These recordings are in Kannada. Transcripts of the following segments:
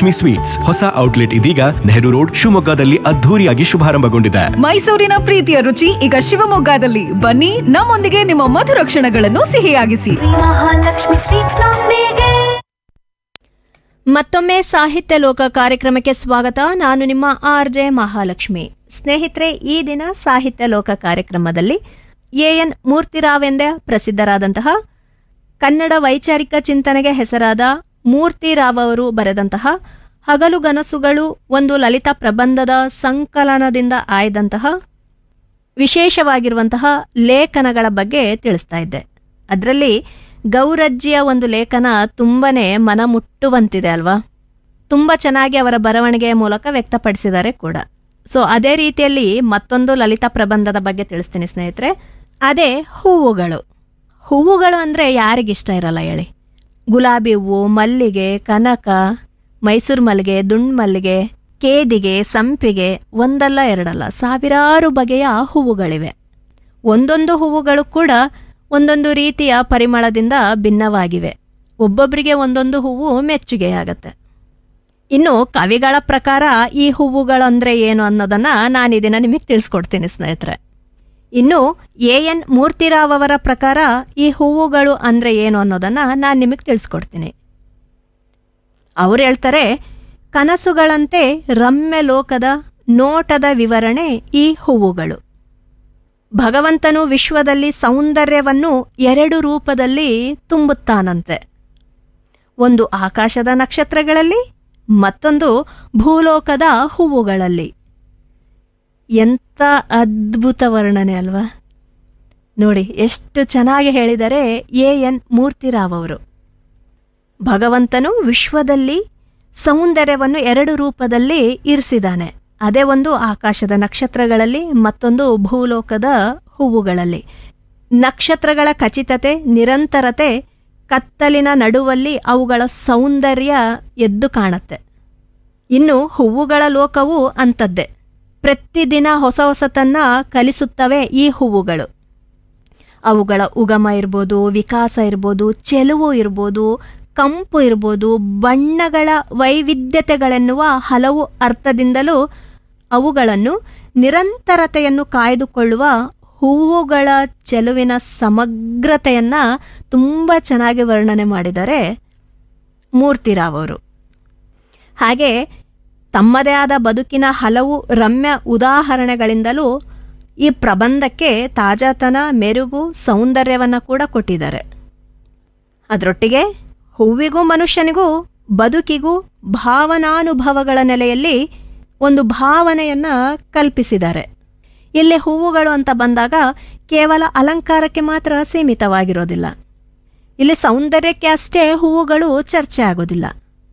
ಮಹಾಲಕ್ಷ್ಮಿ ಸ್ವೀಟ್ಸ್ ಹೊಸ ಔಟ್ಲೆಟ್ ಇದೀಗ ನೆಹರು ರೋಡ್ ಶಿವಮೊಗ್ಗದಲ್ಲಿ ಅದ್ಧೂರಿಯಾಗಿ ಶುಭಾರಂಭಗೊಂಡಿದೆ ಮೈಸೂರಿನ ಪ್ರೀತಿಯ ರುಚಿ ಈಗ ಶಿವಮೊಗ್ಗದಲ್ಲಿ ಬನ್ನಿ ನಮ್ಮೊಂದಿಗೆ ನಿಮ್ಮ ಮಧುರ ಕ್ಷಣಗಳನ್ನು ಸಿಹಿಯಾಗಿಸಿ ಮಹಾಲಕ್ಷ್ಮಿ ಸ್ವೀಟ್ಸ್ ನೊಂದಿಗೆ ಮತ್ತೊಮ್ಮೆ ಸಾಹಿತ್ಯ ಲೋಕ ಕಾರ್ಯಕ್ರಮಕ್ಕೆ ಸ್ವಾಗತ ನಾನು ನಿಮ್ಮ ಆರ್ ಜೆ ಮಹಾಲಕ್ಷ್ಮಿ ಸ್ನೇಹಿತರೆ ಈ ದಿನ ಸಾಹಿತ್ಯ ಲೋಕ ಕಾರ್ಯಕ್ರಮದಲ್ಲಿ ಎ ಎನ್ ಮೂರ್ತಿರಾವ್ ಎಂದೇ ಪ್ರಸಿದ್ಧರಾದಂತಹ ಕನ್ನಡ ವೈಚಾರಿಕ ಚಿಂತನೆಗೆ ಹೆಸರಾದ ಮೂರ್ತಿರಾವ್ ಅವರು ಬರೆದಂತಹ ಹಗಲು ಗನಸುಗಳು ಒಂದು ಲಲಿತ ಪ್ರಬಂಧದ ಸಂಕಲನದಿಂದ ಆಯ್ದಂತಹ ವಿಶೇಷವಾಗಿರುವಂತಹ ಲೇಖನಗಳ ಬಗ್ಗೆ ತಿಳಿಸ್ತಾ ಇದ್ದೆ ಅದರಲ್ಲಿ ಗೌರಜ್ಜಿಯ ಒಂದು ಲೇಖನ ತುಂಬನೇ ಮನಮುಟ್ಟುವಂತಿದೆ ಅಲ್ವಾ ತುಂಬ ಚೆನ್ನಾಗಿ ಅವರ ಬರವಣಿಗೆಯ ಮೂಲಕ ವ್ಯಕ್ತಪಡಿಸಿದ್ದಾರೆ ಕೂಡ ಸೊ ಅದೇ ರೀತಿಯಲ್ಲಿ ಮತ್ತೊಂದು ಲಲಿತ ಪ್ರಬಂಧದ ಬಗ್ಗೆ ತಿಳಿಸ್ತೀನಿ ಸ್ನೇಹಿತರೆ ಅದೇ ಹೂವುಗಳು ಹೂವುಗಳು ಅಂದರೆ ಯಾರಿಗಿಷ್ಟ ಇರಲ್ಲ ಹೇಳಿ ಗುಲಾಬಿ ಹೂವು ಮಲ್ಲಿಗೆ ಕನಕ ಮೈಸೂರು ಮಲ್ಲಿಗೆ ದುಂಡು ಮಲ್ಲಿಗೆ ಕೇದಿಗೆ ಸಂಪಿಗೆ ಒಂದಲ್ಲ ಎರಡಲ್ಲ ಸಾವಿರಾರು ಬಗೆಯ ಹೂವುಗಳಿವೆ ಒಂದೊಂದು ಹೂವುಗಳು ಕೂಡ ಒಂದೊಂದು ರೀತಿಯ ಪರಿಮಳದಿಂದ ಭಿನ್ನವಾಗಿವೆ ಒಬ್ಬೊಬ್ಬರಿಗೆ ಒಂದೊಂದು ಹೂವು ಮೆಚ್ಚುಗೆಯಾಗತ್ತೆ ಇನ್ನು ಕವಿಗಳ ಪ್ರಕಾರ ಈ ಹೂವುಗಳಂದ್ರೆ ಏನು ಅನ್ನೋದನ್ನ ನಾನು ಈ ದಿನ ನಿಮಗೆ ತಿಳಿಸ್ಕೊಡ್ತೀನಿ ಸ್ನೇಹಿತರೆ ಇನ್ನು ಎ ಎನ್ ಮೂರ್ತಿರಾವ್ ಅವರ ಪ್ರಕಾರ ಈ ಹೂವುಗಳು ಅಂದ್ರೆ ಏನು ಅನ್ನೋದನ್ನ ನಾನು ನಿಮಗೆ ತಿಳಿಸ್ಕೊಡ್ತೀನಿ ಅವ್ರು ಹೇಳ್ತಾರೆ ಕನಸುಗಳಂತೆ ರಮ್ಯ ಲೋಕದ ನೋಟದ ವಿವರಣೆ ಈ ಹೂವುಗಳು ಭಗವಂತನು ವಿಶ್ವದಲ್ಲಿ ಸೌಂದರ್ಯವನ್ನು ಎರಡು ರೂಪದಲ್ಲಿ ತುಂಬುತ್ತಾನಂತೆ ಒಂದು ಆಕಾಶದ ನಕ್ಷತ್ರಗಳಲ್ಲಿ ಮತ್ತೊಂದು ಭೂಲೋಕದ ಹೂವುಗಳಲ್ಲಿ ಎಂಥ ಅದ್ಭುತ ವರ್ಣನೆ ಅಲ್ವಾ ನೋಡಿ ಎಷ್ಟು ಚೆನ್ನಾಗಿ ಹೇಳಿದರೆ ಎ ಎನ್ ಮೂರ್ತಿರಾವ್ ಅವರು ಭಗವಂತನು ವಿಶ್ವದಲ್ಲಿ ಸೌಂದರ್ಯವನ್ನು ಎರಡು ರೂಪದಲ್ಲಿ ಇರಿಸಿದ್ದಾನೆ ಅದೇ ಒಂದು ಆಕಾಶದ ನಕ್ಷತ್ರಗಳಲ್ಲಿ ಮತ್ತೊಂದು ಭೂಲೋಕದ ಹೂವುಗಳಲ್ಲಿ ನಕ್ಷತ್ರಗಳ ಖಚಿತತೆ ನಿರಂತರತೆ ಕತ್ತಲಿನ ನಡುವಲ್ಲಿ ಅವುಗಳ ಸೌಂದರ್ಯ ಎದ್ದು ಕಾಣುತ್ತೆ ಇನ್ನು ಹೂವುಗಳ ಲೋಕವು ಅಂಥದ್ದೇ ಪ್ರತಿದಿನ ಹೊಸ ಹೊಸತನ್ನ ಕಲಿಸುತ್ತವೆ ಈ ಹೂವುಗಳು ಅವುಗಳ ಉಗಮ ಇರ್ಬೋದು ವಿಕಾಸ ಇರ್ಬೋದು ಚೆಲುವು ಇರ್ಬೋದು ಕಂಪು ಇರ್ಬೋದು ಬಣ್ಣಗಳ ವೈವಿಧ್ಯತೆಗಳೆನ್ನುವ ಹಲವು ಅರ್ಥದಿಂದಲೂ ಅವುಗಳನ್ನು ನಿರಂತರತೆಯನ್ನು ಕಾಯ್ದುಕೊಳ್ಳುವ ಹೂವುಗಳ ಚೆಲುವಿನ ಸಮಗ್ರತೆಯನ್ನ ತುಂಬ ಚೆನ್ನಾಗಿ ವರ್ಣನೆ ಮಾಡಿದ್ದಾರೆ ಮೂರ್ತಿರಾವ್ ಅವರು ಹಾಗೆ ತಮ್ಮದೇ ಆದ ಬದುಕಿನ ಹಲವು ರಮ್ಯ ಉದಾಹರಣೆಗಳಿಂದಲೂ ಈ ಪ್ರಬಂಧಕ್ಕೆ ತಾಜಾತನ ಮೆರುಗು ಸೌಂದರ್ಯವನ್ನು ಕೂಡ ಕೊಟ್ಟಿದ್ದಾರೆ ಅದರೊಟ್ಟಿಗೆ ಹೂವಿಗೂ ಮನುಷ್ಯನಿಗೂ ಬದುಕಿಗೂ ಭಾವನಾನುಭವಗಳ ನೆಲೆಯಲ್ಲಿ ಒಂದು ಭಾವನೆಯನ್ನ ಕಲ್ಪಿಸಿದ್ದಾರೆ ಇಲ್ಲಿ ಹೂವುಗಳು ಅಂತ ಬಂದಾಗ ಕೇವಲ ಅಲಂಕಾರಕ್ಕೆ ಮಾತ್ರ ಸೀಮಿತವಾಗಿರೋದಿಲ್ಲ ಇಲ್ಲಿ ಸೌಂದರ್ಯಕ್ಕೆ ಅಷ್ಟೇ ಹೂವುಗಳು ಚರ್ಚೆ ಆಗೋದಿಲ್ಲ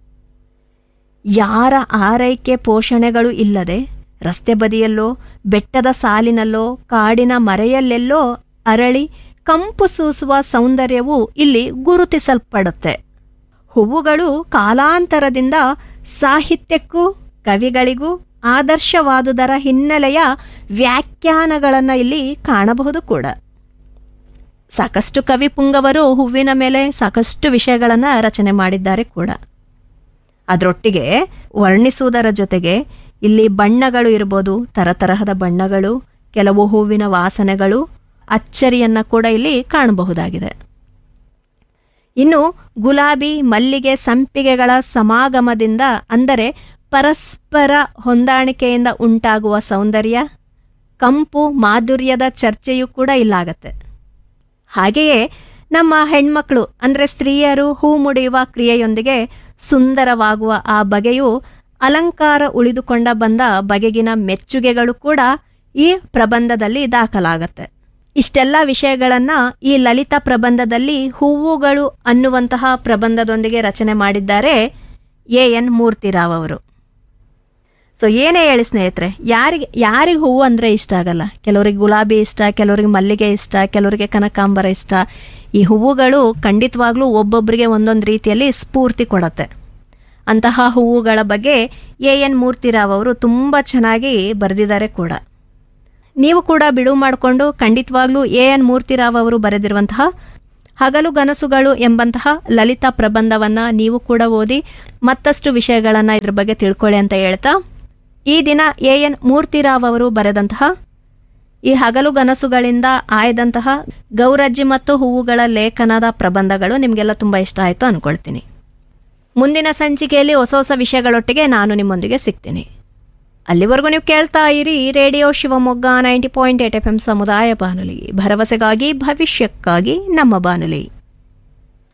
ಯಾರ ಆರೈಕೆ ಪೋಷಣೆಗಳು ಇಲ್ಲದೆ ರಸ್ತೆ ಬದಿಯಲ್ಲೋ ಬೆಟ್ಟದ ಸಾಲಿನಲ್ಲೋ ಕಾಡಿನ ಮರೆಯಲ್ಲೆಲ್ಲೋ ಅರಳಿ ಕಂಪು ಸೂಸುವ ಸೌಂದರ್ಯವು ಇಲ್ಲಿ ಗುರುತಿಸಲ್ಪಡುತ್ತೆ ಹೂವುಗಳು ಕಾಲಾಂತರದಿಂದ ಸಾಹಿತ್ಯಕ್ಕೂ ಕವಿಗಳಿಗೂ ಆದರ್ಶವಾದುದರ ಹಿನ್ನೆಲೆಯ ವ್ಯಾಖ್ಯಾನಗಳನ್ನು ಇಲ್ಲಿ ಕಾಣಬಹುದು ಕೂಡ ಸಾಕಷ್ಟು ಕವಿ ಪುಂಗವರು ಹೂವಿನ ಮೇಲೆ ಸಾಕಷ್ಟು ವಿಷಯಗಳನ್ನು ರಚನೆ ಮಾಡಿದ್ದಾರೆ ಕೂಡ ಅದರೊಟ್ಟಿಗೆ ವರ್ಣಿಸುವುದರ ಜೊತೆಗೆ ಇಲ್ಲಿ ಬಣ್ಣಗಳು ಇರ್ಬೋದು ತರತರಹದ ಬಣ್ಣಗಳು ಕೆಲವು ಹೂವಿನ ವಾಸನೆಗಳು ಅಚ್ಚರಿಯನ್ನ ಕೂಡ ಇಲ್ಲಿ ಕಾಣಬಹುದಾಗಿದೆ ಇನ್ನು ಗುಲಾಬಿ ಮಲ್ಲಿಗೆ ಸಂಪಿಗೆಗಳ ಸಮಾಗಮದಿಂದ ಅಂದರೆ ಪರಸ್ಪರ ಹೊಂದಾಣಿಕೆಯಿಂದ ಉಂಟಾಗುವ ಸೌಂದರ್ಯ ಕಂಪು ಮಾಧುರ್ಯದ ಚರ್ಚೆಯೂ ಕೂಡ ಇಲ್ಲಾಗತ್ತೆ ಹಾಗೆಯೇ ನಮ್ಮ ಹೆಣ್ಮಕ್ಳು ಅಂದರೆ ಸ್ತ್ರೀಯರು ಹೂ ಮುಡಿಯುವ ಕ್ರಿಯೆಯೊಂದಿಗೆ ಸುಂದರವಾಗುವ ಆ ಬಗೆಯು ಅಲಂಕಾರ ಉಳಿದುಕೊಂಡ ಬಂದ ಬಗೆಗಿನ ಮೆಚ್ಚುಗೆಗಳು ಕೂಡ ಈ ಪ್ರಬಂಧದಲ್ಲಿ ದಾಖಲಾಗತ್ತೆ ಇಷ್ಟೆಲ್ಲ ವಿಷಯಗಳನ್ನ ಈ ಲಲಿತ ಪ್ರಬಂಧದಲ್ಲಿ ಹೂವುಗಳು ಅನ್ನುವಂತಹ ಪ್ರಬಂಧದೊಂದಿಗೆ ರಚನೆ ಮಾಡಿದ್ದಾರೆ ಎ ಎನ್ ಮೂರ್ತಿರಾವ್ ಅವರು ಸೊ ಏನೇ ಹೇಳಿ ಸ್ನೇಹಿತರೆ ಯಾರಿಗೆ ಯಾರಿಗೆ ಹೂವು ಅಂದರೆ ಇಷ್ಟ ಆಗಲ್ಲ ಕೆಲವರಿಗೆ ಗುಲಾಬಿ ಇಷ್ಟ ಕೆಲವರಿಗೆ ಮಲ್ಲಿಗೆ ಇಷ್ಟ ಕೆಲವರಿಗೆ ಕನಕಾಂಬರ ಇಷ್ಟ ಈ ಹೂವುಗಳು ಖಂಡಿತವಾಗ್ಲೂ ಒಬ್ಬೊಬ್ಬರಿಗೆ ಒಂದೊಂದು ರೀತಿಯಲ್ಲಿ ಸ್ಫೂರ್ತಿ ಕೊಡತ್ತೆ ಅಂತಹ ಹೂವುಗಳ ಬಗ್ಗೆ ಎ ಎನ್ ಮೂರ್ತಿರಾವ್ ಅವರು ತುಂಬ ಚೆನ್ನಾಗಿ ಬರೆದಿದ್ದಾರೆ ಕೂಡ ನೀವು ಕೂಡ ಬಿಡುವು ಮಾಡಿಕೊಂಡು ಖಂಡಿತವಾಗ್ಲೂ ಎ ಎನ್ ಮೂರ್ತಿರಾವ್ ಅವರು ಬರೆದಿರುವಂತಹ ಹಗಲು ಗನಸುಗಳು ಎಂಬಂತಹ ಲಲಿತ ಪ್ರಬಂಧವನ್ನ ನೀವು ಕೂಡ ಓದಿ ಮತ್ತಷ್ಟು ವಿಷಯಗಳನ್ನ ಇದ್ರ ಬಗ್ಗೆ ತಿಳ್ಕೊಳ್ಳಿ ಅಂತ ಹೇಳ್ತಾ ಈ ದಿನ ಎ ಎನ್ ಮೂರ್ತಿರಾವ್ ಅವರು ಬರೆದಂತಹ ಈ ಹಗಲು ಗನಸುಗಳಿಂದ ಆಯ್ದಂತಹ ಗೌರಜ್ಜಿ ಮತ್ತು ಹೂವುಗಳ ಲೇಖನದ ಪ್ರಬಂಧಗಳು ನಿಮಗೆಲ್ಲ ತುಂಬ ಇಷ್ಟ ಆಯಿತು ಅನ್ಕೊಳ್ತೀನಿ ಮುಂದಿನ ಸಂಚಿಕೆಯಲ್ಲಿ ಹೊಸ ಹೊಸ ವಿಷಯಗಳೊಟ್ಟಿಗೆ ನಾನು ನಿಮ್ಮೊಂದಿಗೆ ಸಿಗ್ತೀನಿ ಅಲ್ಲಿವರೆಗೂ ನೀವು ಕೇಳ್ತಾ ಇರಿ radio Shivamogga ninety point eight F M ಸಮುದಾಯ ಬಾನುಲಿ ಭರವಸೆಗಾಗಿ ಭವಿಷ್ಯಕ್ಕಾಗಿ ನಮ್ಮ ಬಾನುಲಿ